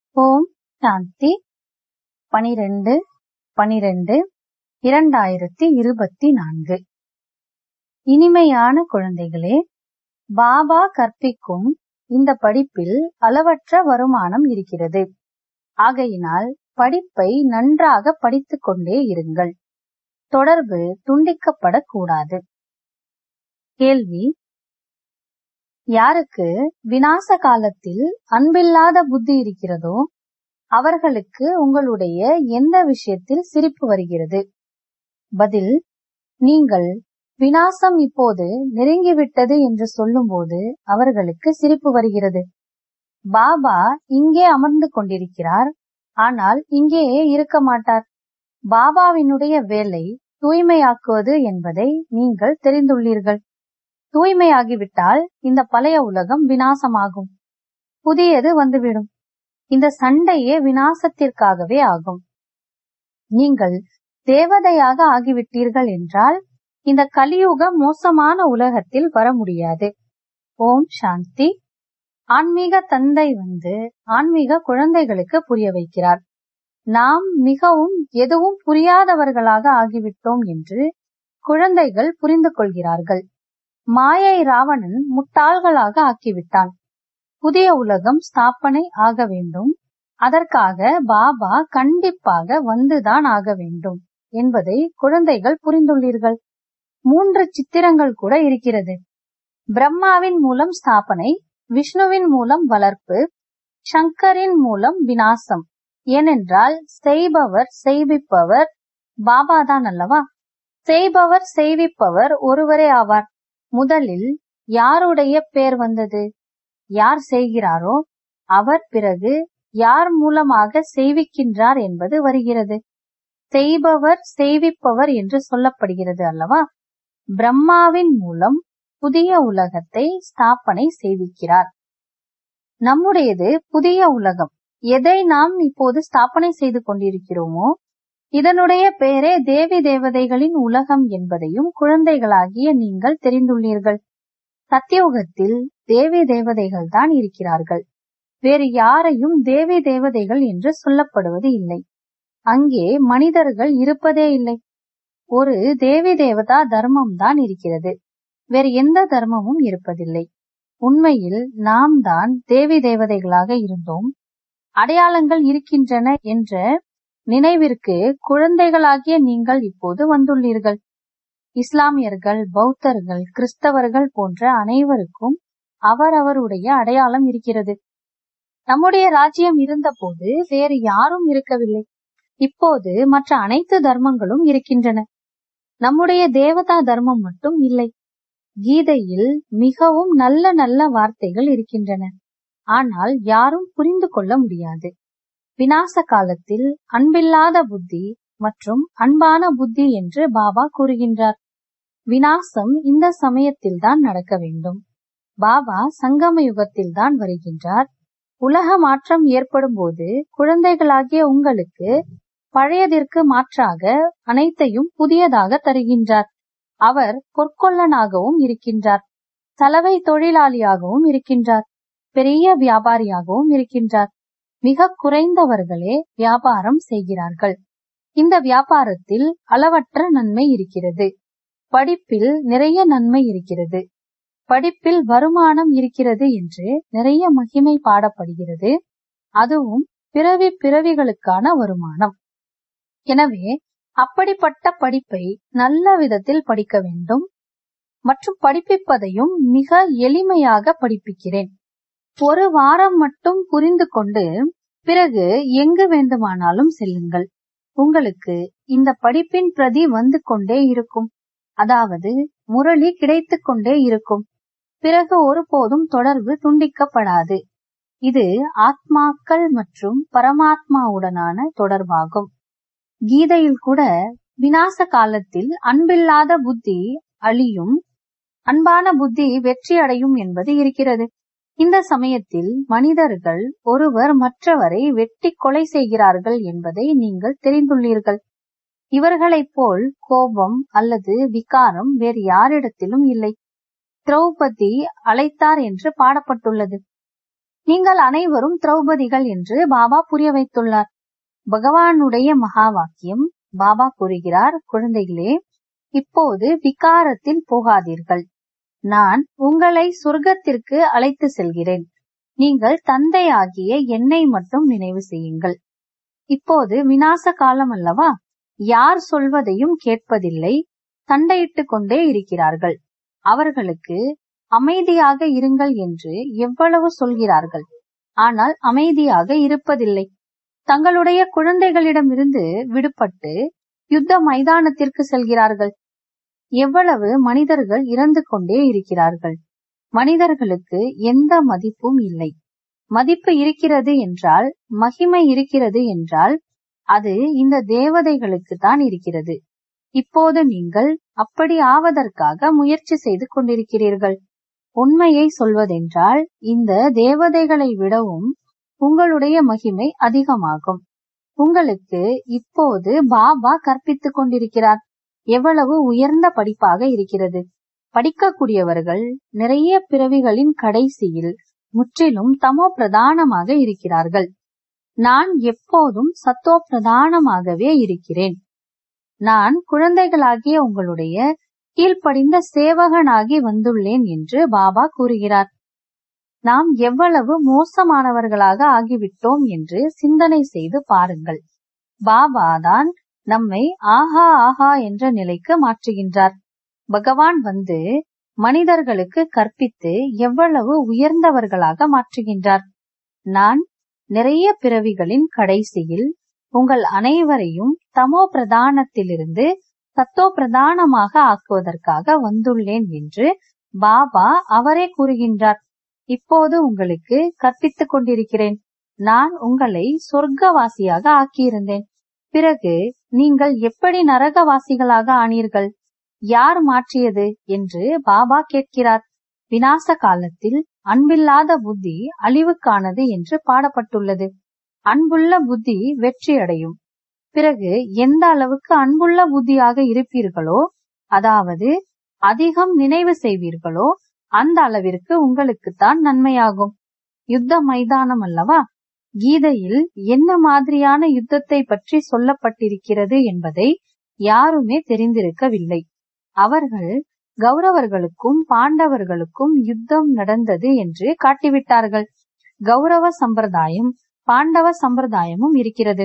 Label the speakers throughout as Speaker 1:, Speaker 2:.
Speaker 1: ஓம் சாந்தி பனிரெண்டு பனிரெண்டு இரண்டாயிரத்தி இருபத்தி நான்கு இனிமையான குழந்தைகளே பாபா கற்பிக்கும் இந்த படிப்பில் அளவற்ற வருமானம் இருக்கிறது ஆகையினால் படிப்பை நன்றாக படித்துக் கொண்டே இருங்கள் தொடர்பு துண்டிக்கப்படக்கூடாது கேள்வி யாருக்கு விநாச காலத்தில் அன்பில்லாத புத்தி இருக்கிறதோ அவர்களுக்கு உங்களுடைய எந்த விஷயத்தில் சிரிப்பு வருகிறது பதில் நீங்கள் விநாசம் இப்போது நெருங்கிவிட்டது என்று சொல்லும்போது அவர்களுக்கு சிரிப்பு வருகிறது பாபா இங்கே அமர்ந்து கொண்டிருக்கிறார் ஆனால் இங்கேயே இருக்க மாட்டார் பாபாவினுடைய வேலை தூய்மையாக்குவது என்பதை நீங்கள் தெரிந்துள்ளீர்கள் தூய்மையாகிவிட்டால் இந்த பழைய உலகம் வினாசமாகும் புதியது வந்துவிடும் இந்த சண்டையே வினாசத்திற்காகவே ஆகும் நீங்கள் தேவதையாக ஆகிவிட்டீர்கள் என்றால் இந்த கலியுக மோசமான உலகத்தில் வர முடியாது ஓம் சாந்தி ஆன்மீக தந்தை வந்து ஆன்மீக குழந்தைகளுக்கு புரிய வைக்கிறார் நாம் மிகவும் எதுவும் புரியாதவர்களாக ஆகிவிட்டோம் என்று குழந்தைகள் புரிந்து கொள்கிறார்கள் மாயை ராவணன் முட்டாள்களாக ஆக்கிவிட்டான் புதிய உலகம் ஸ்தாபனை ஆக வேண்டும் அதற்காக பாபா கண்டிப்பாக வந்துதான் ஆக வேண்டும் என்பதை குழந்தைகள் புரிந்துள்ளீர்கள் மூன்று சித்திரங்கள் கூட இருக்கிறது பிரம்மாவின் மூலம் ஸ்தாபனை விஷ்ணுவின் மூலம் வளர்ப்பு சங்கரின் மூலம் வினாசம் ஏனென்றால் செய்பவர் செய்விப்பவர் பாபாதான் அல்லவா செய்பவர் செய்விப்பவர் ஒருவரே ஆவார் முதலில் யாருடைய பேர் வந்தது யார் செய்கிறாரோ அவர் பிறகு யார் மூலமாக செய்விக்கின்றார் என்பது வருகிறது செய்பவர் செய்விப்பவர் என்று சொல்லப்படுகிறது அல்லவா பிரம்மாவின் மூலம் புதிய உலகத்தை ஸ்தாபனை செய்விக்கிறார் நம்முடையது புதிய உலகம் எதை நாம் இப்போது ஸ்தாபனை செய்து கொண்டிருக்கிறோமோ இதனுடைய பெயரே தேவி தேவதைகளின் உலகம் என்பதையும் குழந்தைகளாகிய நீங்கள் தெரிந்துள்ளீர்கள் சத்தியுகத்தில் தேவி தேவதைகள் தான் இருக்கிறார்கள் வேறு யாரையும் தேவி தேவதைகள் என்று சொல்லப்படுவது இல்லை அங்கே மனிதர்கள் இருப்பதே இல்லை ஒரு தேவி தேவதா தர்மம் தான் இருக்கிறது வேறு எந்த தர்மமும் இருப்பதில்லை உண்மையில் நாம் தான் தேவி தேவதைகளாக இருந்தோம் அடையாளங்கள் இருக்கின்றன என்ற நினைவிற்கு குழந்தைகளாகிய நீங்கள் இப்போது வந்துள்ளீர்கள் இஸ்லாமியர்கள் பௌத்தர்கள் கிறிஸ்தவர்கள் போன்ற அனைவருக்கும் அவரவருடைய அடையாளம் இருக்கிறது நம்முடைய ராஜ்யம் இருந்தபோது வேறு யாரும் இருக்கவில்லை இப்போது மற்ற அனைத்து தர்மங்களும் இருக்கின்றன நம்முடைய தேவதா தர்மம் மட்டும் இல்லை கீதையில் மிகவும் நல்ல நல்ல வார்த்தைகள் இருக்கின்றன ஆனால் யாரும் புரிந்து கொள்ள முடியாது விநாச காலத்தில் அன்பில்லாத புத்தி மற்றும் அன்பான புத்தி என்று பாபா கூறுகின்றார் விநாசம் இந்த சமயத்தில் தான் நடக்க வேண்டும் பாபா சங்கம யுகத்தில் தான் வருகின்றார் உலக மாற்றம் ஏற்படும் போது குழந்தைகளாகிய உங்களுக்கு பழையதிற்கு மாற்றாக அனைத்தையும் புதியதாக தருகின்றார் அவர் பொற்கொள்ளனாகவும் இருக்கின்றார் சலவை தொழிலாளியாகவும் இருக்கின்றார் பெரிய வியாபாரியாகவும் இருக்கின்றார் மிக குறைந்தவர்களே வியாபாரம் செய்கிறார்கள் இந்த வியாபாரத்தில் அளவற்ற நன்மை இருக்கிறது படிப்பில் நிறைய நன்மை இருக்கிறது படிப்பில் வருமானம் இருக்கிறது என்று நிறைய மகிமை பாடப்படுகிறது அதுவும் பிறவி பிறவிகளுக்கான வருமானம் எனவே அப்படிப்பட்ட படிப்பை நல்ல விதத்தில் படிக்க வேண்டும் மற்றும் படிப்பிப்பதையும் மிக எளிமையாக படிப்பிக்கிறேன் ஒரு வாரம் மட்டும் புரிந்து கொண்டு பிறகு எங்கு வேண்டுமானாலும் செல்லுங்கள் உங்களுக்கு இந்த படிப்பின் பிரதி வந்து கொண்டே இருக்கும் அதாவது முரளி கிடைத்துக் கொண்டே இருக்கும் பிறகு ஒருபோதும் தொடர்பு துண்டிக்கப்படாது இது ஆத்மாக்கள் மற்றும் பரமாத்மாவுடனான தொடர்பாகும் கீதையில் கூட விநாச காலத்தில் அன்பில்லாத புத்தி அழியும் அன்பான புத்தி வெற்றி அடையும் என்பது இருக்கிறது இந்த சமயத்தில் மனிதர்கள் ஒருவர் மற்றவரை வெட்டி கொலை செய்கிறார்கள் என்பதை நீங்கள் தெரிந்துள்ளீர்கள் இவர்களைப் போல் கோபம் அல்லது விகாரம் வேறு யாரிடத்திலும் இல்லை திரௌபதி அழைத்தார் என்று பாடப்பட்டுள்ளது நீங்கள் அனைவரும் திரௌபதிகள் என்று பாபா புரிய வைத்துள்ளார் பகவானுடைய மகா வாக்கியம் பாபா கூறுகிறார் குழந்தைகளே இப்போது விகாரத்தில் போகாதீர்கள் நான் உங்களை சொர்க்கத்திற்கு அழைத்து செல்கிறேன் நீங்கள் தந்தையாகிய என்னை மட்டும் நினைவு செய்யுங்கள் இப்போது விநாச காலம் அல்லவா யார் சொல்வதையும் கேட்பதில்லை சண்டையிட்டுக் கொண்டே இருக்கிறார்கள் அவர்களுக்கு அமைதியாக இருங்கள் என்று எவ்வளவு சொல்கிறார்கள் ஆனால் அமைதியாக இருப்பதில்லை தங்களுடைய குழந்தைகளிடமிருந்து விடுபட்டு யுத்த மைதானத்திற்கு செல்கிறார்கள் எவ்வளவு மனிதர்கள் இறந்து கொண்டே இருக்கிறார்கள் மனிதர்களுக்கு எந்த மதிப்பும் இல்லை மதிப்பு இருக்கிறது என்றால் மகிமை இருக்கிறது என்றால் அது இந்த தேவதைகளுக்கு தான் இருக்கிறது இப்போது நீங்கள் அப்படி ஆவதற்காக முயற்சி செய்து கொண்டிருக்கிறீர்கள் உண்மையை சொல்வதென்றால் இந்த தேவதைகளை விடவும் உங்களுடைய மகிமை அதிகமாகும் உங்களுக்கு இப்போது பாபா கற்பித்துக் கொண்டிருக்கிறார் எவ்வளவு உயர்ந்த படிப்பாக இருக்கிறது படிக்கக்கூடியவர்கள் நிறைய பிறவிகளின் கடைசியில் முற்றிலும் தமோ பிரதானமாக இருக்கிறார்கள் நான் எப்போதும் சத்தோ பிரதானமாகவே இருக்கிறேன் நான் குழந்தைகளாகிய உங்களுடைய கீழ்ப்படிந்த சேவகனாகி வந்துள்ளேன் என்று பாபா கூறுகிறார் நாம் எவ்வளவு மோசமானவர்களாக ஆகிவிட்டோம் என்று சிந்தனை செய்து பாருங்கள் பாபா தான் நம்மை ஆஹா ஆஹா என்ற நிலைக்கு மாற்றுகின்றார் பகவான் வந்து மனிதர்களுக்கு கற்பித்து எவ்வளவு உயர்ந்தவர்களாக மாற்றுகின்றார் நான் நிறைய பிறவிகளின் கடைசியில் உங்கள் அனைவரையும் தமோ பிரதானத்திலிருந்து சத்தோ பிரதானமாக ஆக்குவதற்காக வந்துள்ளேன் என்று பாபா அவரே கூறுகின்றார் இப்போது உங்களுக்கு கற்பித்துக் கொண்டிருக்கிறேன் நான் உங்களை சொர்க்கவாசியாக ஆக்கியிருந்தேன் பிறகு நீங்கள் எப்படி நரகவாசிகளாக ஆனீர்கள் யார் மாற்றியது என்று பாபா கேட்கிறார் விநாச காலத்தில் அன்பில்லாத புத்தி அழிவுக்கானது என்று பாடப்பட்டுள்ளது அன்புள்ள புத்தி வெற்றி அடையும் பிறகு எந்த அளவுக்கு அன்புள்ள புத்தியாக இருப்பீர்களோ அதாவது அதிகம் நினைவு செய்வீர்களோ அந்த அளவிற்கு உங்களுக்குத்தான் நன்மையாகும் யுத்த மைதானம் அல்லவா கீதையில் என்ன மாதிரியான யுத்தத்தை பற்றி சொல்லப்பட்டிருக்கிறது என்பதை யாருமே தெரிந்திருக்கவில்லை அவர்கள் கௌரவர்களுக்கும் பாண்டவர்களுக்கும் யுத்தம் நடந்தது என்று காட்டிவிட்டார்கள் கௌரவ சம்பிரதாயம் பாண்டவ சம்பிரதாயமும் இருக்கிறது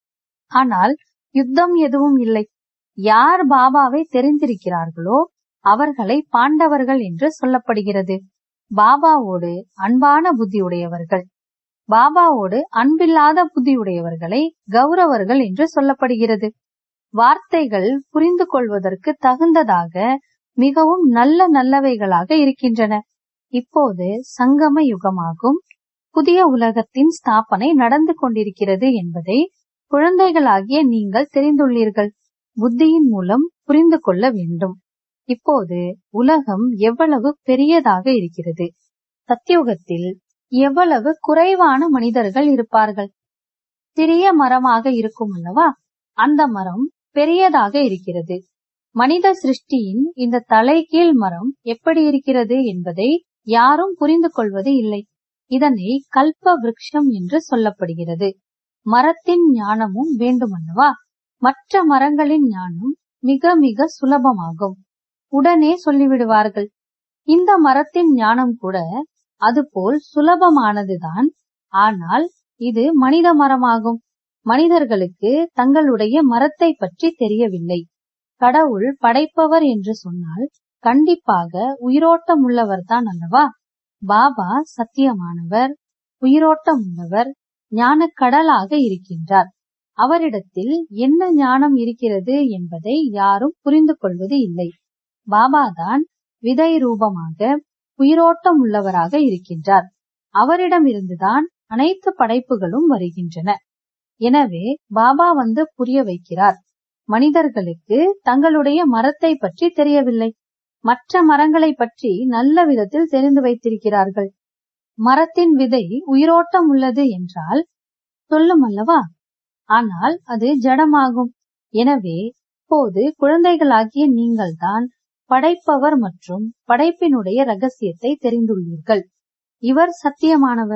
Speaker 1: ஆனால் யுத்தம் எதுவும் இல்லை யார் பாபாவை தெரிந்திருக்கிறார்களோ அவர்களை பாண்டவர்கள் என்று சொல்லப்படுகிறது பாபாவோடு அன்பான புத்தியுடையவர்கள் பாபாவோடு அன்பில்லாத புத்தியுடையவர்களை கௌரவர்கள் என்று சொல்லப்படுகிறது வார்த்தைகள் புரிந்து கொள்வதற்கு தகுந்ததாக மிகவும் நல்ல நல்லவைகளாக இருக்கின்றன இப்போது சங்கம யுகமாகும் புதிய உலகத்தின் ஸ்தாபனை நடந்து கொண்டிருக்கிறது என்பதை குழந்தைகளாகிய நீங்கள் தெரிந்துள்ளீர்கள் புத்தியின் மூலம் புரிந்து கொள்ள வேண்டும் இப்போது உலகம் எவ்வளவு பெரியதாக இருக்கிறது சத்தியுகத்தில் எவ்வளவு குறைவான மனிதர்கள் இருப்பார்கள் சிறிய மரமாக இருக்கும் அல்லவா அந்த மரம் பெரியதாக இருக்கிறது மனித சிருஷ்டியின் இந்த தலைகீழ் மரம் எப்படி இருக்கிறது என்பதை யாரும் புரிந்து கொள்வது இல்லை இதனை கல்ப விருட்சம் என்று சொல்லப்படுகிறது மரத்தின் ஞானமும் வேண்டுமல்லவா மற்ற மரங்களின் ஞானம் மிக மிக சுலபமாகும் உடனே சொல்லிவிடுவார்கள் இந்த மரத்தின் ஞானம் கூட அதுபோல் சுலபமானதுதான் ஆனால் இது மனித மரமாகும் மனிதர்களுக்கு தங்களுடைய மரத்தை பற்றி தெரியவில்லை கடவுள் படைப்பவர் என்று சொன்னால் கண்டிப்பாக உயிரோட்டம் உள்ளவர் தான் அல்லவா பாபா சத்தியமானவர் உயிரோட்டம் உள்ளவர் ஞான கடலாக இருக்கின்றார் அவரிடத்தில் என்ன ஞானம் இருக்கிறது என்பதை யாரும் புரிந்து கொள்வது இல்லை பாபாதான் விதை ரூபமாக உயிரோட்டம் உள்ளவராக இருக்கின்றார் அவரிடமிருந்துதான் அனைத்து படைப்புகளும் வருகின்றன எனவே பாபா வந்து புரிய வைக்கிறார் மனிதர்களுக்கு தங்களுடைய மரத்தை பற்றி தெரியவில்லை மற்ற மரங்களை பற்றி நல்ல விதத்தில் தெரிந்து வைத்திருக்கிறார்கள் மரத்தின் விதை உயிரோட்டம் உள்ளது என்றால் சொல்லும் அல்லவா ஆனால் அது ஜடமாகும் எனவே இப்போது குழந்தைகளாகிய நீங்கள்தான் படைப்பவர் மற்றும் படைப்பினுடைய ரகசியத்தை தெரிந்துள்ளீர்கள் இவர் சத்தியமானவர்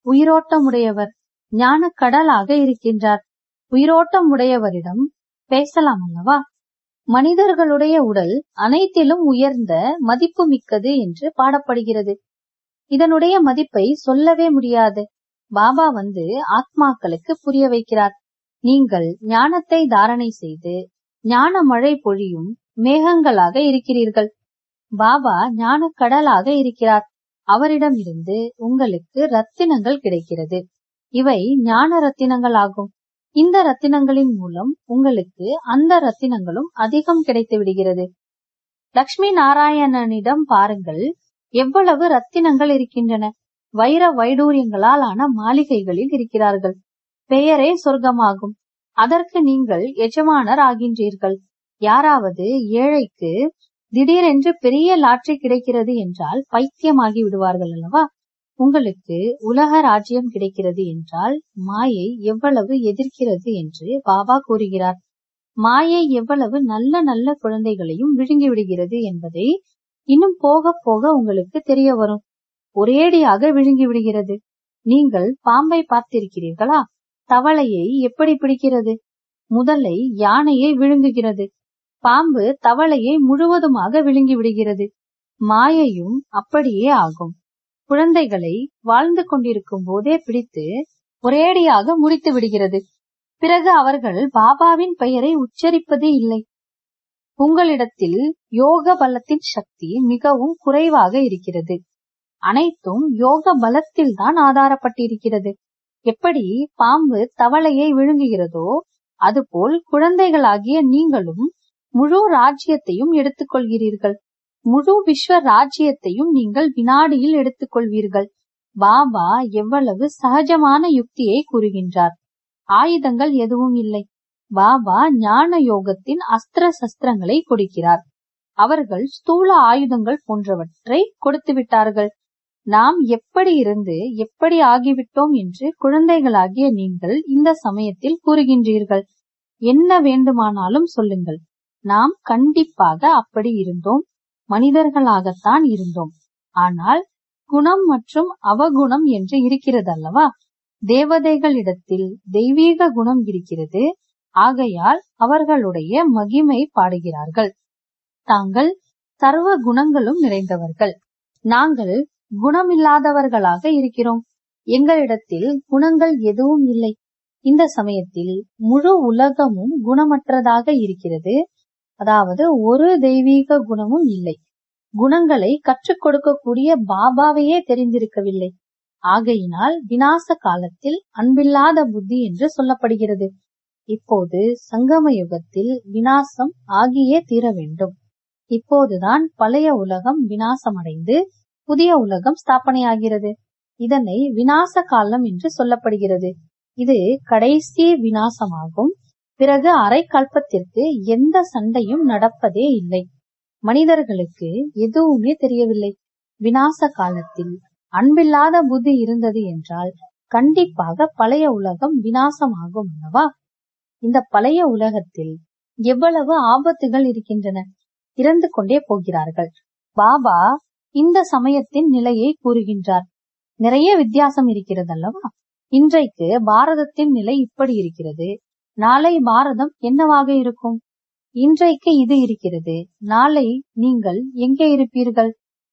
Speaker 1: உயிரோட்டமுடையவர் ஞான கடலாக இருக்கின்றார் உயிரோட்டம் உடையவரிடம் பேசலாம் அல்லவா மனிதர்களுடைய உடல் அனைத்திலும் உயர்ந்த மதிப்பு மிக்கது என்று பாடப்படுகிறது இதனுடைய மதிப்பை சொல்லவே முடியாது பாபா வந்து ஆத்மாக்களுக்கு புரிய வைக்கிறார் நீங்கள் ஞானத்தை தாரணை செய்து ஞான மழை பொழியும் மேகங்களாக இருக்கிறீர்கள் பாபா ஞான கடலாக இருக்கிறார் அவரிடமிருந்து உங்களுக்கு ரத்தினங்கள் கிடைக்கிறது இவை ஞான ரத்தினங்கள் ஆகும் இந்த ரத்தினங்களின் மூலம் உங்களுக்கு அந்த ரத்தினங்களும் அதிகம் கிடைத்து விடுகிறது லக்ஷ்மி நாராயணனிடம் பாருங்கள் எவ்வளவு ரத்தினங்கள் இருக்கின்றன வைர வைடூரியங்களால் ஆன மாளிகைகளில் இருக்கிறார்கள் பெயரே சொர்க்கமாகும் அதற்கு நீங்கள் எஜமானர் ஆகின்றீர்கள் யாராவது ஏழைக்கு திடீரென்று பெரிய லாட்ரி கிடைக்கிறது என்றால் பைத்தியமாகி விடுவார்கள் அல்லவா உங்களுக்கு உலக ராஜ்யம் கிடைக்கிறது என்றால் மாயை எவ்வளவு எதிர்க்கிறது என்று பாபா கூறுகிறார் மாயை எவ்வளவு நல்ல நல்ல குழந்தைகளையும் விழுங்கி விடுகிறது என்பதை இன்னும் போக போக உங்களுக்கு தெரிய வரும் ஒரேடியாக விழுங்கி விடுகிறது நீங்கள் பாம்பை பார்த்திருக்கிறீர்களா தவளையை எப்படி பிடிக்கிறது முதலை யானையை விழுங்குகிறது பாம்பு தவளையை முழுவதுமாக விழுங்கி விடுகிறது மாயையும் அப்படியே ஆகும் குழந்தைகளை வாழ்ந்து கொண்டிருக்கும் போதே பிடித்து ஒரேடியாக முடித்து விடுகிறது பிறகு அவர்கள் பாபாவின் பெயரை உச்சரிப்பதே இல்லை உங்களிடத்தில் யோக பலத்தின் சக்தி மிகவும் குறைவாக இருக்கிறது அனைத்தும் யோக பலத்தில் தான் ஆதாரப்பட்டிருக்கிறது எப்படி பாம்பு தவளையை விழுங்குகிறதோ அதுபோல் குழந்தைகளாகிய நீங்களும் முழு ராஜ்யத்தையும் எடுத்துக்கொள்கிறீர்கள் முழு விஸ்வ ராஜ்யத்தையும் நீங்கள் வினாடியில் எடுத்துக்கொள்வீர்கள் பாபா எவ்வளவு சகஜமான யுக்தியை கூறுகின்றார் ஆயுதங்கள் எதுவும் இல்லை பாபா ஞான யோகத்தின் அஸ்திர சஸ்திரங்களை கொடுக்கிறார் அவர்கள் ஸ்தூல ஆயுதங்கள் போன்றவற்றை கொடுத்து விட்டார்கள் நாம் எப்படி இருந்து எப்படி ஆகிவிட்டோம் என்று குழந்தைகளாகிய நீங்கள் இந்த சமயத்தில் கூறுகின்றீர்கள் என்ன வேண்டுமானாலும் சொல்லுங்கள் நாம் கண்டிப்பாக அப்படி இருந்தோம் மனிதர்களாகத்தான் இருந்தோம் ஆனால் குணம் மற்றும் அவகுணம் என்று இருக்கிறது அல்லவா தேவதைகளிடத்தில் தெய்வீக குணம் இருக்கிறது ஆகையால் அவர்களுடைய மகிமை பாடுகிறார்கள் தாங்கள் சர்வ குணங்களும் நிறைந்தவர்கள் நாங்கள் குணமில்லாதவர்களாக இருக்கிறோம் எங்களிடத்தில் குணங்கள் எதுவும் இல்லை இந்த சமயத்தில் முழு உலகமும் குணமற்றதாக இருக்கிறது அதாவது ஒரு தெய்வீக குணமும் இல்லை குணங்களை கற்றுக் கொடுக்கக்கூடிய பாபாவையே தெரிந்திருக்கவில்லை ஆகையினால் வினாச காலத்தில் அன்பில்லாத புத்தி என்று சொல்லப்படுகிறது இப்போது சங்கம யுகத்தில் வினாசம் ஆகியே தீர வேண்டும் இப்போதுதான் பழைய உலகம் வினாசமடைந்து புதிய உலகம் ஸ்தாபனையாகிறது இதனை வினாச காலம் என்று சொல்லப்படுகிறது இது கடைசி வினாசமாகும் பிறகு அரை கல்பத்திற்கு எந்த சண்டையும் நடப்பதே இல்லை மனிதர்களுக்கு எதுவுமே தெரியவில்லை வினாச காலத்தில் அன்பில்லாத புத்தி இருந்தது என்றால் கண்டிப்பாக பழைய உலகம் வினாசமாகும் அல்லவா இந்த பழைய உலகத்தில் எவ்வளவு ஆபத்துகள் இருக்கின்றன இறந்து கொண்டே போகிறார்கள் பாபா இந்த சமயத்தின் நிலையை கூறுகின்றார் நிறைய வித்தியாசம் இருக்கிறது அல்லவா இன்றைக்கு பாரதத்தின் நிலை இப்படி இருக்கிறது நாளை பாரதம் என்னவாக இருக்கும் இன்றைக்கு இது இருக்கிறது நாளை நீங்கள் எங்கே இருப்பீர்கள்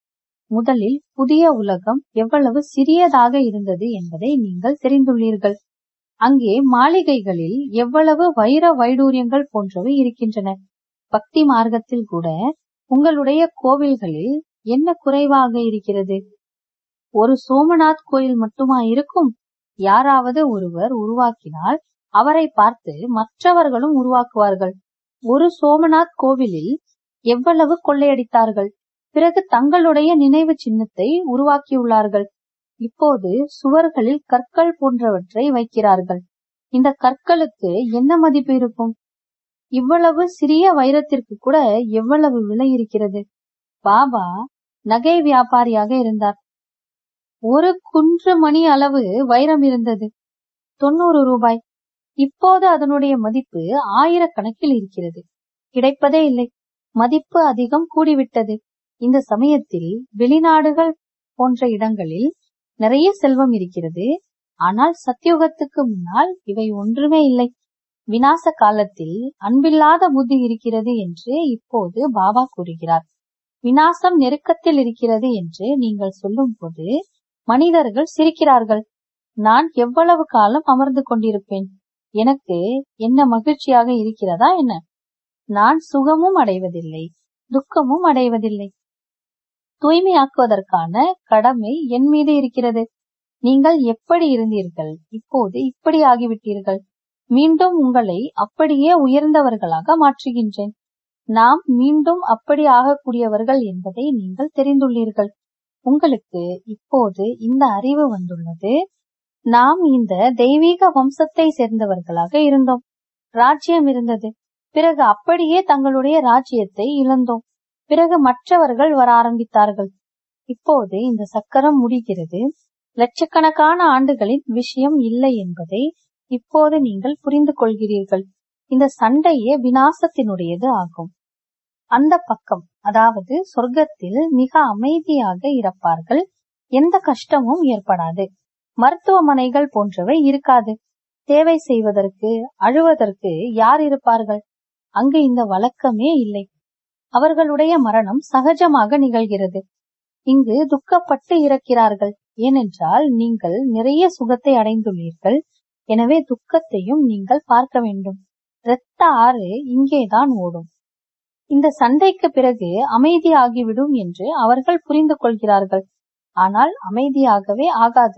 Speaker 1: முதலில் புதிய உலகம் எவ்வளவு சிறியதாக இருந்தது என்பதை நீங்கள் தெரிந்துள்ளீர்கள் அங்கே மாளிகைகளில் எவ்வளவு வைர வைடூரியங்கள் போன்றவை இருக்கின்றன பக்தி மார்க்கத்தில் கூட உங்களுடைய கோவில்களில் என்ன குறைவாக இருக்கிறது ஒரு சோமநாத் கோயில் மட்டுமா இருக்கும் யாராவது ஒருவர் உருவாக்கினால் அவரை பார்த்து மற்றவர்களும் உருவாக்குவார்கள் ஒரு சோமநாத் கோவிலில் எவ்வளவு கொள்ளையடித்தார்கள் பிறகு தங்களுடைய நினைவு சின்னத்தை உருவாக்கியுள்ளார்கள் இப்போது சுவர்களில் கற்கள் போன்றவற்றை வைக்கிறார்கள் இந்த கற்களுக்கு என்ன மதிப்பு இருக்கும் இவ்வளவு சிறிய வைரத்திற்கு கூட எவ்வளவு விலை இருக்கிறது பாபா நகை வியாபாரியாக இருந்தார் ஒரு குன்று மணி அளவு வைரம் இருந்தது தொண்ணூறு ரூபாய் இப்போது அதனுடைய மதிப்பு ஆயிரக்கணக்கில் இருக்கிறது கிடைப்பதே இல்லை மதிப்பு அதிகம் கூடிவிட்டது இந்த சமயத்தில் வெளிநாடுகள் போன்ற இடங்களில் நிறைய செல்வம் இருக்கிறது ஆனால் சத்தியுகத்துக்கு முன்னால் இவை ஒன்றுமே இல்லை விநாச காலத்தில் அன்பில்லாத புத்தி இருக்கிறது என்று இப்போது பாபா கூறுகிறார் விநாசம் நெருக்கத்தில் இருக்கிறது என்று நீங்கள் சொல்லும் போது மனிதர்கள் சிரிக்கிறார்கள் நான் எவ்வளவு காலம் அமர்ந்து கொண்டிருப்பேன் எனக்கு என்ன மகிழ்ச்சியாக இருக்கிறதா என்ன நான் சுகமும் அடைவதில்லை துக்கமும் அடைவதில்லை தூய்மையாக்குவதற்கான கடமை என் மீது இருக்கிறது நீங்கள் எப்படி இருந்தீர்கள் இப்போது இப்படி ஆகிவிட்டீர்கள் மீண்டும் உங்களை அப்படியே உயர்ந்தவர்களாக மாற்றுகின்றேன் நாம் மீண்டும் அப்படி ஆகக்கூடியவர்கள் என்பதை நீங்கள் தெரிந்துள்ளீர்கள் உங்களுக்கு இப்போது இந்த அறிவு வந்துள்ளது நாம் இந்த தெய்வீக வம்சத்தை சேர்ந்தவர்களாக இருந்தோம் ராஜ்யம் இருந்தது பிறகு அப்படியே தங்களுடைய ராஜ்யத்தை இழந்தோம் பிறகு மற்றவர்கள் வர ஆரம்பித்தார்கள் இப்போது இந்த சக்கரம் முடிகிறது லட்சக்கணக்கான ஆண்டுகளின் விஷயம் இல்லை என்பதை இப்போது நீங்கள் புரிந்து கொள்கிறீர்கள் இந்த சண்டையே வினாசத்தினுடையது ஆகும் அந்த பக்கம் அதாவது சொர்க்கத்தில் மிக அமைதியாக இருப்பார்கள் எந்த கஷ்டமும் ஏற்படாது மருத்துவமனைகள் போன்றவை இருக்காது சேவை செய்வதற்கு அழுவதற்கு யார் இருப்பார்கள் அங்கு இந்த வழக்கமே இல்லை அவர்களுடைய மரணம் சகஜமாக நிகழ்கிறது இங்கு துக்கப்பட்டு இறக்கிறார்கள் ஏனென்றால் நீங்கள் நிறைய சுகத்தை அடைந்துள்ளீர்கள் எனவே துக்கத்தையும் நீங்கள் பார்க்க வேண்டும் இரத்த ஆறு இங்கேதான் ஓடும் இந்த சண்டைக்கு பிறகு அமைதியாகிவிடும் என்று அவர்கள் புரிந்து கொள்கிறார்கள் ஆனால் அமைதியாகவே ஆகாது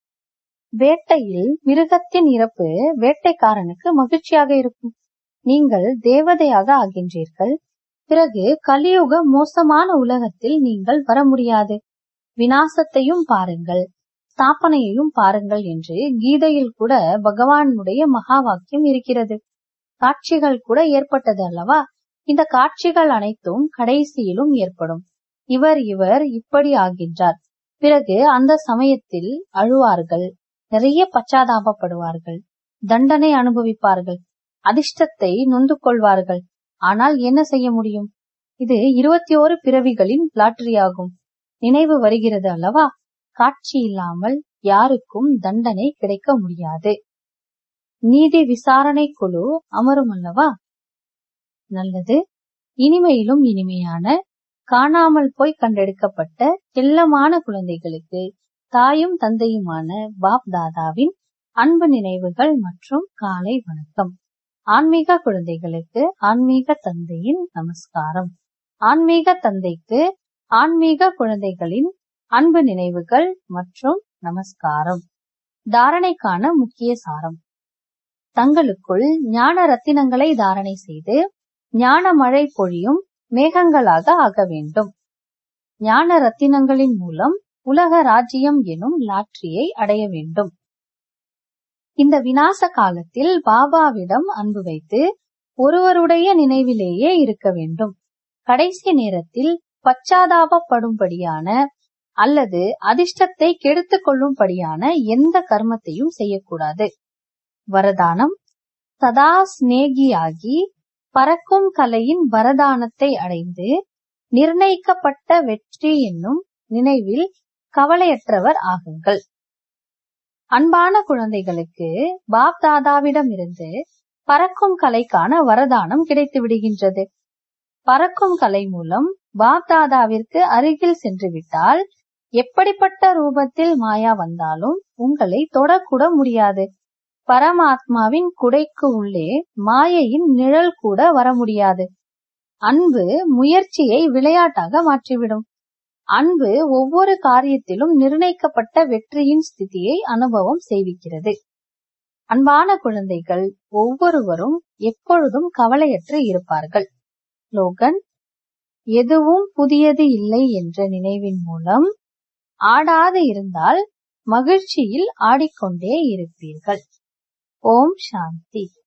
Speaker 1: வேட்டையில் மிருகத்தின் இறப்பு வேட்டைக்காரனுக்கு மகிழ்ச்சியாக இருக்கும் நீங்கள் தேவதையாக ஆகின்றீர்கள் பிறகு கலியுக மோசமான உலகத்தில் நீங்கள் வர முடியாது வினாசத்தையும் பாருங்கள் ஸ்தாபனையையும் பாருங்கள் என்று கீதையில் கூட பகவானுடைய மகா வாக்கியம் இருக்கிறது காட்சிகள் கூட ஏற்பட்டது அல்லவா இந்த காட்சிகள் அனைத்தும் கடைசியிலும் ஏற்படும் இவர் இவர் இப்படி ஆகின்றார் பிறகு அந்த சமயத்தில் அழுவார்கள் நிறைய பச்சாதாபப்படுவார்கள் தண்டனை அனுபவிப்பார்கள் அதிர்ஷ்டத்தை நொந்து கொள்வார்கள் ஆனால் என்ன செய்ய முடியும் இது இருபத்தி ஓரு பிறவிகளின் லாட்டரியாகும் நினைவு வருகிறது அல்லவா காட்சி இல்லாமல் யாருக்கும் தண்டனை கிடைக்க முடியாது நீதி விசாரணை குழு அமரும் அல்லவா நல்லது இனிமையிலும் இனிமையான காணாமல் போய் கண்டெடுக்கப்பட்ட செல்லமான குழந்தைகளுக்கு தாயும் தந்தையுமான பாப் தாதாவின் அன்பு நினைவுகள் மற்றும் காலை வணக்கம் ஆன்மீக குழந்தைகளுக்கு ஆன்மீக தந்தையின் நமஸ்காரம் ஆன்மீக தந்தைக்கு ஆன்மீக குழந்தைகளின் அன்பு நினைவுகள் மற்றும் நமஸ்காரம் தாரணைக்கான முக்கிய சாரம் தங்களுக்குள் ஞான ரத்தினங்களை தாரணை செய்து ஞான மழை பொழியும் மேகங்களாக ஆக வேண்டும் ஞான ரத்தினங்களின் மூலம் உலக ராஜ்யம் எனும் லாட்ரியை அடைய வேண்டும் இந்த விநாச காலத்தில் பாபாவிடம் அன்பு வைத்து ஒருவருடைய நினைவிலேயே இருக்க வேண்டும் கடைசி நேரத்தில் பச்சாதாபப்படும்படியான அல்லது அதிர்ஷ்டத்தை கெடுத்துக் கொள்ளும்படியான எந்த கர்மத்தையும் செய்யக்கூடாது வரதானம் சதா சிநேகியாகி பறக்கும் கலையின் வரதானத்தை அடைந்து நிர்ணயிக்கப்பட்ட வெற்றி என்னும் நினைவில் கவலையற்றவர் ஆகுங்கள் அன்பான குழந்தைகளுக்கு பாப் தாதாவிடமிருந்து பறக்கும் கலைக்கான வரதானம் கிடைத்து விடுகின்றது பறக்கும் கலை மூலம் பாப் தாதாவிற்கு அருகில் சென்று விட்டால் எப்படிப்பட்ட ரூபத்தில் மாயா வந்தாலும் உங்களை தொடக்கூட முடியாது பரமாத்மாவின் குடைக்கு உள்ளே மாயையின் நிழல் கூட வர முடியாது அன்பு முயற்சியை விளையாட்டாக மாற்றிவிடும் அன்பு ஒவ்வொரு காரியத்திலும் நிர்ணயிக்கப்பட்ட வெற்றியின் ஸ்திதியை அனுபவம் செய்விக்கிறது அன்பான குழந்தைகள் ஒவ்வொருவரும் எப்பொழுதும் கவலையற்று இருப்பார்கள் லோகன் எதுவும் புதியது இல்லை என்ற நினைவின் மூலம் ஆடாது இருந்தால் மகிழ்ச்சியில் ஆடிக்கொண்டே இருப்பீர்கள் ஓம் சாந்தி